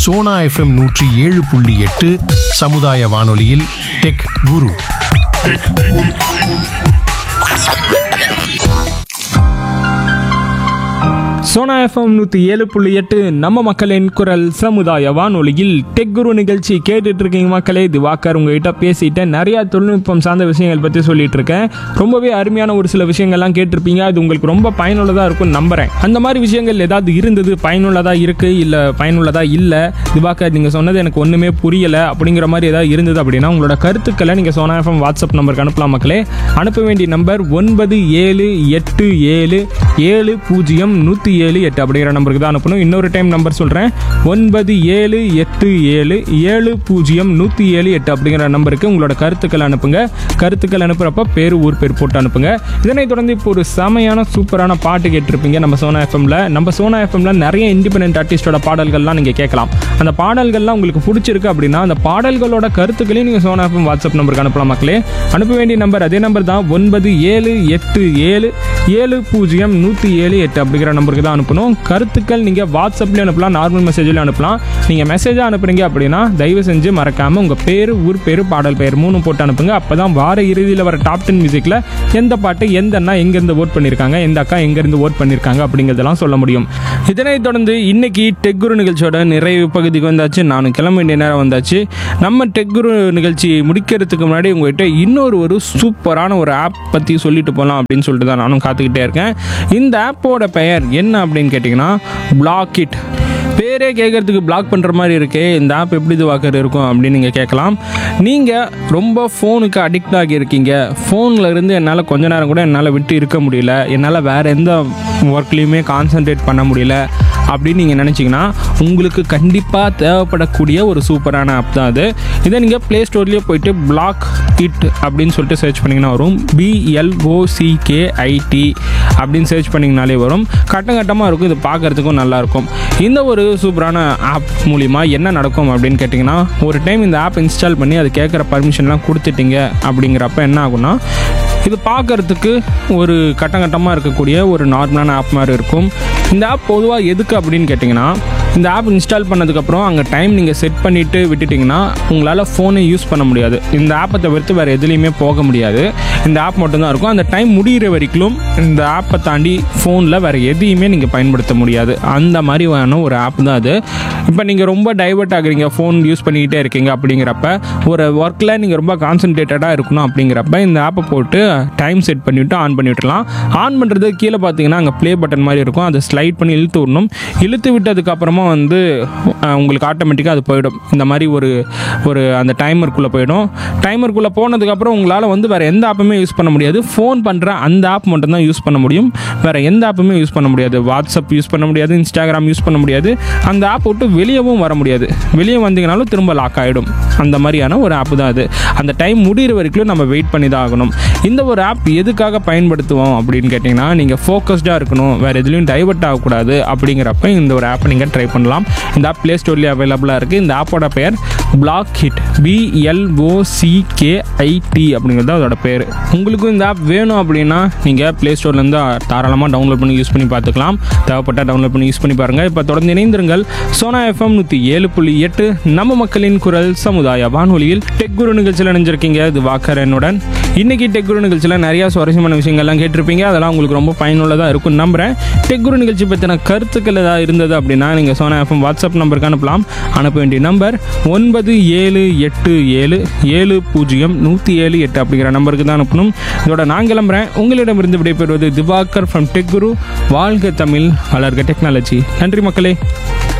Sona FM நூற்றி ஏழு புள்ளி எட்டு சமுதாய வானொலியில் டெக் குரு சோனா எஃப்எம் நூற்றி ஏழு புள்ளி எட்டு நம்ம மக்களின் குரல் சமுதாய வானொலியில் டெக் குரு நிகழ்ச்சி கேட்டுட்டு இருக்கீங்க மக்களே இது வாக்கர் உங்ககிட்ட பேசிட்டு நிறைய தொழில்நுட்பம் சார்ந்த விஷயங்கள் பற்றி சொல்லிட்டு இருக்கேன் ரொம்பவே அருமையான ஒரு சில விஷயங்கள்லாம் கேட்டிருப்பீங்க அது உங்களுக்கு ரொம்ப பயனுள்ளதாக இருக்கும் நம்புறேன் அந்த மாதிரி விஷயங்கள் ஏதாவது இருந்தது பயனுள்ளதாக இருக்கு இல்லை பயனுள்ளதாக இல்லை திவாகர் நீங்கள் சொன்னது எனக்கு ஒன்றுமே புரியலை அப்படிங்கிற மாதிரி ஏதாவது இருந்தது அப்படின்னா உங்களோட கருத்துக்களை நீங்கள் சோனா எஃப்எம் வாட்ஸ்அப் நம்பருக்கு அனுப்பலாம் மக்களே அனுப்ப வேண்டிய நம்பர் ஒன்பது ஏழு எட்டு ஏழு ஏழு பூஜ்ஜியம் நூற்றி ஏழு எட்டு அப்படிங்கிற நம்பருக்கு தான் அனுப்பணும் இன்னொரு டைம் நம்பர் சொல்கிறேன் ஒன்பது ஏழு எட்டு ஏழு ஏழு பூஜ்ஜியம் நூற்றி ஏழு எட்டு அப்படிங்கிற நம்பருக்கு உங்களோட கருத்துக்கள் அனுப்புங்க கருத்துக்கள் அனுப்புகிறப்ப பேர் ஊர் பேர் போட்டு அனுப்புங்க இதனைத் தொடர்ந்து இப்போ ஒரு செமையான சூப்பரான பாட்டு கேட்டிருப்பீங்க நம்ம சோனா எஃப்எம்ல நம்ம சோனா எஃப்எம்ல நிறைய இண்டிபெண்டன்ட் ஆர்டிஸ்டோட பாடல்கள்லாம் நீங்கள் கேட்கலாம் அந்த பாடல்கள்லாம் உங்களுக்கு பிடிச்சிருக்கு அப்படின்னா அந்த பாடல்களோட கருத்துக்களையும் நீங்கள் சோனா எஃப்எம் வாட்ஸ்அப் நம்பருக்கு அனுப்பலாம் மக்களே அனுப்ப வேண்டிய நம்பர் அதே நம்பர் தான் ஒன்பது ஏழு எட்டு ஏழு ஏழு பூஜ்ஜியம் நூற்றி ஏழு எட்டு அப்படிங்கிற நம்பருக்கு தான் அனுப்பணும் கருத்துக்கள் நீங்கள் வாட்ஸ்அப்லேயும் அனுப்பலாம் நார்மல் மெசேஜ்லையும் அனுப்பலாம் நீங்கள் மெசேஜாக அனுப்புறீங்க அப்படின்னா தயவு செஞ்சு மறக்காமல் உங்கள் பேர் ஊர் பேர் பாடல் பெயர் மூணு போட்டு அனுப்புங்க அப்போ தான் வார இறுதியில் வர டாப் டென் மியூசிக்கில் எந்த பாட்டு எந்த அண்ணா எங்கேருந்து ஓட் பண்ணியிருக்காங்க எந்த அக்கா எங்கேருந்து ஓட் பண்ணியிருக்காங்க அப்படிங்கிறதெல்லாம் சொல்ல முடியும் இதனைத் தொடர்ந்து இன்னைக்கு டெக் குரு நிகழ்ச்சியோட நிறைவு பகுதிக்கு வந்தாச்சு நானும் கிளம்ப வேண்டிய நேரம் வந்தாச்சு நம்ம டெக் குரு நிகழ்ச்சி முடிக்கிறதுக்கு முன்னாடி உங்கள்கிட்ட இன்னொரு ஒரு சூப்பரான ஒரு ஆப் பற்றி சொல்லிட்டு போகலாம் அப்படின்னு சொல்லிட்டு தான் நானும் காத்துக்கிட்டே இருக்கேன் இந்த ஆப்போட பெயர் என்ன அப்படின்னு கேட்டிங்கன்னா பிளாக் இட் பேரே கேட்குறதுக்கு பிளாக் பண்ணுற மாதிரி இருக்கே இந்த ஆப் எப்படி இது வாக்கர் இருக்கும் அப்படின்னு நீங்கள் கேட்கலாம் நீங்கள் ரொம்ப ஃபோனுக்கு அடிக்ட் ஆகியிருக்கீங்க ஃபோனில் இருந்து என்னால் கொஞ்ச நேரம் கூட என்னால் விட்டு இருக்க முடியல என்னால் வேறு எந்த ஒர்க்லேயுமே கான்சென்ட்ரேட் பண்ண முடியல அப்படின்னு நீங்கள் நினச்சிங்கன்னா உங்களுக்கு கண்டிப்பாக தேவைப்படக்கூடிய ஒரு சூப்பரான ஆப் தான் அது இதை நீங்கள் ப்ளே ஸ்டோர்லேயே போயிட்டு பிளாக் இட் அப்படின்னு சொல்லிட்டு சர்ச் பண்ணிங்கன்னா வரும் பிஎல்ஓசிகேஐடி அப்படின்னு சர்ச் பண்ணிங்கனாலே வரும் கட்டம் கட்டமாக இருக்கும் இது பார்க்குறதுக்கும் நல்லாயிருக்கும் இந்த ஒரு சூப்பரான ஆப் மூலிமா என்ன நடக்கும் அப்படின்னு கேட்டிங்கன்னா ஒரு டைம் இந்த ஆப் இன்ஸ்டால் பண்ணி அது கேட்குற பர்மிஷன்லாம் கொடுத்துட்டீங்க அப்படிங்கிறப்ப என்ன ஆகும்னா இது பார்க்கறதுக்கு ஒரு கட்டம் கட்டமாக இருக்கக்கூடிய ஒரு நார்மலான ஆப் மாதிரி இருக்கும் இந்த ஆப் பொதுவாக எதுக்கு அப்படின்னு கேட்டிங்கன்னா இந்த ஆப் இன்ஸ்டால் பண்ணதுக்கப்புறம் அங்கே டைம் நீங்கள் செட் பண்ணிவிட்டு விட்டுட்டிங்கன்னா உங்களால் ஃபோனை யூஸ் பண்ண முடியாது இந்த ஆப்பை தவிர்த்து வேறு எதுலேயுமே போக முடியாது இந்த ஆப் மட்டும்தான் இருக்கும் அந்த டைம் முடிகிற வரைக்கும் இந்த ஆப்பை தாண்டி ஃபோனில் வேறு எதையுமே நீங்கள் பயன்படுத்த முடியாது அந்த மாதிரியான ஒரு ஆப் தான் அது இப்போ நீங்கள் ரொம்ப டைவர்ட் ஆகுறீங்க ஃபோன் யூஸ் பண்ணிக்கிட்டே இருக்கீங்க அப்படிங்கிறப்ப ஒரு ஒர்க்கில் நீங்கள் ரொம்ப கான்சன்ட்ரேட்டடாக இருக்கணும் அப்படிங்கிறப்ப இந்த ஆப்பை போட்டு டைம் செட் பண்ணிவிட்டு ஆன் பண்ணி விட்டுலாம் ஆன் பண்ணுறது கீழே பார்த்தீங்கன்னா அங்கே ப்ளே பட்டன் மாதிரி இருக்கும் அதை ஸ்லைட் பண்ணி இழுத்து விடணும் இழுத்து விட்டதுக்கப்புறமா வந்து அஹ், உங்களுக்கு ஆட்டோமேட்டிக்காக அது போயிடும் இந்த மாதிரி ஒரு ஒரு அந்த டைமருக்குள்ளே போயிடும் டைமருக்குள்ளே போனதுக்கப்புறம் உங்களால் வந்து வேறு எந்த ஆப்புமே யூஸ் பண்ண முடியாது ஃபோன் பண்ணுற அந்த ஆப் மட்டும்தான் யூஸ் பண்ண முடியும் வேறு எந்த ஆப்புமே யூஸ் பண்ண முடியாது வாட்ஸ்அப் யூஸ் பண்ண முடியாது இன்ஸ்டாகிராம் யூஸ் பண்ண முடியாது அந்த ஆப் விட்டு வெளியவும் வர முடியாது வெளியே வந்தீங்கனாலும் திரும்ப லாக் ஆகிடும் அந்த மாதிரியான ஒரு ஆப் தான் அது அந்த டைம் முடிகிற வரைக்கும் நம்ம வெயிட் பண்ணி தான் ஆகணும் இந்த ஒரு ஆப் எதுக்காக பயன்படுத்துவோம் அப்படின்னு கேட்டிங்கன்னா நீங்கள் ஃபோக்கஸ்டாக இருக்கணும் வேறு எதுலேயும் டைவர்ட் ஆகக்கூடாது அப்படிங்கிறப்ப இந்த ஒரு ஆப்பை நீங்கள் ட்ரை பண்ணலாம் இந்த ஆப் ப்ளே ஸ்டோர்லேயே அவைலபிளாக இருக்குது இந்த ஆப்போட பெயர் பிளாக் ஹிட் பிஎல்ஓசிகேஐடி அப்படிங்கிறது அதோட பேர் உங்களுக்கும் இந்த ஆப் வேணும் அப்படின்னா நீங்கள் ப்ளே ஸ்டோர்லேருந்து தாராளமாக டவுன்லோட் பண்ணி யூஸ் பண்ணி பார்த்துக்கலாம் தேவைப்பட்டால் டவுன்லோட் பண்ணி யூஸ் பண்ணி பாருங்கள் இப்போ தொடர்ந்து இணைந்திருங்கள் சோனா எஃப்எம் நூற்றி ஏழு புள்ளி எட்டு நம்ம மக்களின் குரல் சமுதாய வானொலியில் டெக் குரு நிகழ்ச்சியில் இணைஞ்சிருக்கீங்க இது வாக்கர் என்னுடன் இன்னைக்கு டெக் குரு நிகழ்ச்சியில் நிறைய சுவாரஸ்யமான விஷயங்கள்லாம் கேட்டிருப்பீங்க அதெல்லாம் உங்களுக்கு ரொம்ப பயனுள்ளதாக இருக்கும் நம்புறேன் டெக் குரு நிகழ்ச்சி பற்றின கருத்துக்கள் ஏதாவது இருந்தது அப்படின்னா நீங்கள் சோனா எஃப்எம் வாட்ஸ்அப் நம்பருக்கு அனுப்பலாம் அனுப்ப வேண்டிய நம்பர் ஒன்பது ஏழு எட்டு ஏழு ஏழு பூஜ்ஜியம் நூற்றி ஏழு எட்டு அப்படிங்கிற நம்பருக்கு தான் அனுப்பணும் இதோட நான் கிளம்புறேன் உங்களிடமிருந்து விடைபெறுவது திவாகர் ஃப்ரம் டெக் குரு வாழ்க தமிழ் வளர்க டெக்னாலஜி நன்றி மக்களே